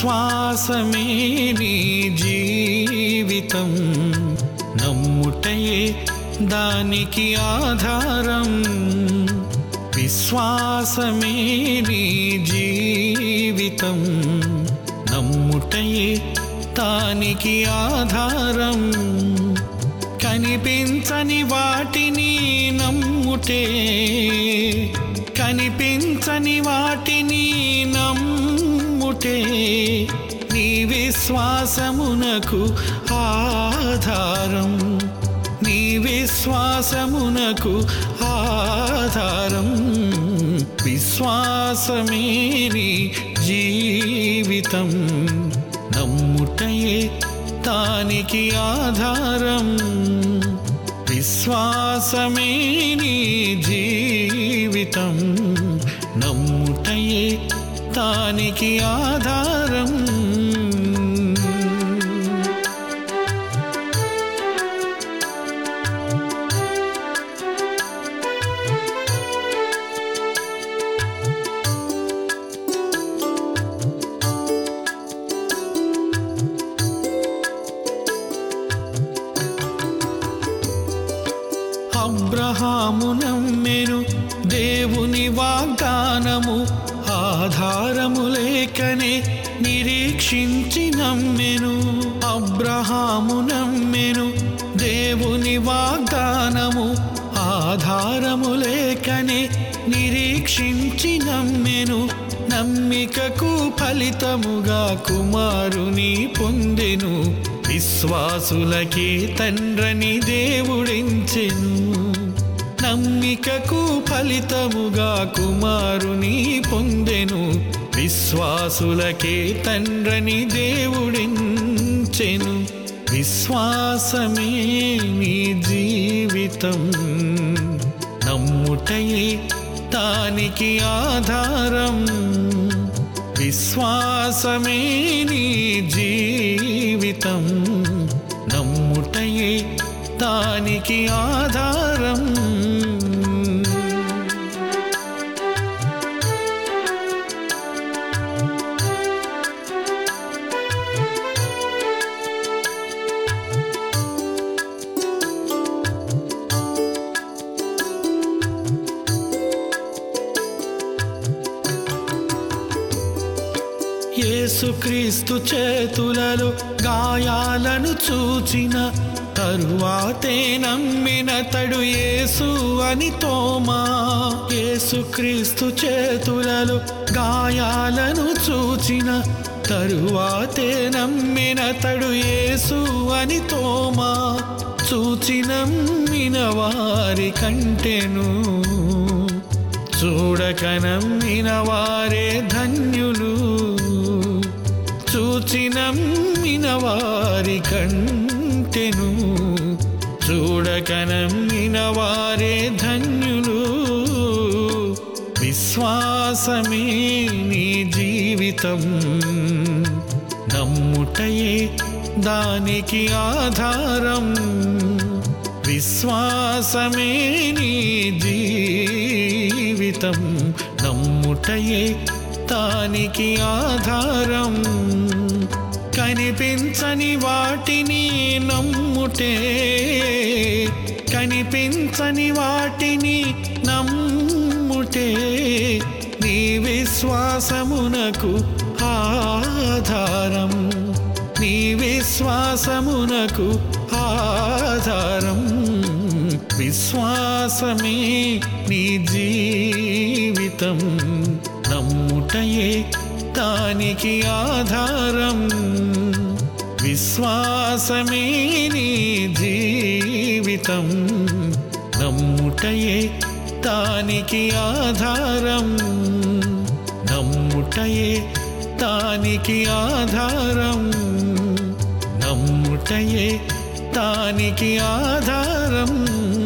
విశ్వాసమే నీ జీవితం నమ్ముటయే దానికి ఆధారం విశ్వాసమే నీ జీవితం నమ్ముటయే దానికి ఆధారం కనిపించని వాటిని నమ్ముటే కనిపించని వాటిని నమ్ముటే నీ విశ్వాసమునకు ఆధారం నీ విశ్వాసమునకు ఆధారం విశ్వాసమే నీ జీవితం నమ్ముటయే దానికి ఆధారం విశ్వాసమే నీ జీవితం నమ్ముటయే దానికి ఆధారం అబ్రహాము నమ్మెను దేవుని వాగ్దానము ఆధారము లేకనే నిరీక్షించి నమ్మెను అబ్రహాము నమ్మెను దేవుని వాగ్దానము ఆధారము లేకనే నిరీక్షించి నమ్మెను నమ్మికకు ఫలితముగా కుమారుని పొందెను విశ్వాసులకే తండ్రని దేవుడించెను నమ్మికకు ఫలితముగా కుమారుని పొందెను విశ్వాసులకే తండ్రని దేవుడించెను విశ్వాసమే నీ జీవితం నమ్ముటయే దానికి ఆధారం విశ్వాసమే నీ జీవితం నమ్ముటయే దానికి ఆధారం యేసుక్రీస్తు చేతులలో గాయాలను చూచిన తరువాతే నమ్మినతడు యేసు అని తోమా యేసుక్రీస్తు చేతులలో గాయాలను చూచిన తరువాతే నమ్మినతడు యేసు అని తోమా చూచి నమ్మిన వారి కంటెను చూడక నమ్మిన వారే ధన్యులు చూచి నమ్మిన వారి కంటెను చూడక నమ్మిన వారే ధన్యులు విశ్వాసమే నీ జీవితం నమ్ముటయే దానికి ఆధారం విశ్వాసమే నీ జీవితం నమ్ముటయే దానికి ఆధారం కనిపించని వాటిని నమ్ముటే కనిపించని వాటిని నమ్ముటే నీ విశ్వాసమునకు ఆధారం నీ విశ్వాసమునకు ఆధారం విశ్వాసమే నీ జీవితం నమ్ముటయే దానికి ఆధారం విశ్వాసమే నీ జీవితం నమ్ముటయే దానికి ఆధారం నమ్ముటయే దానికి ఆధారం నమ్ముటయే దానికి ఆధారం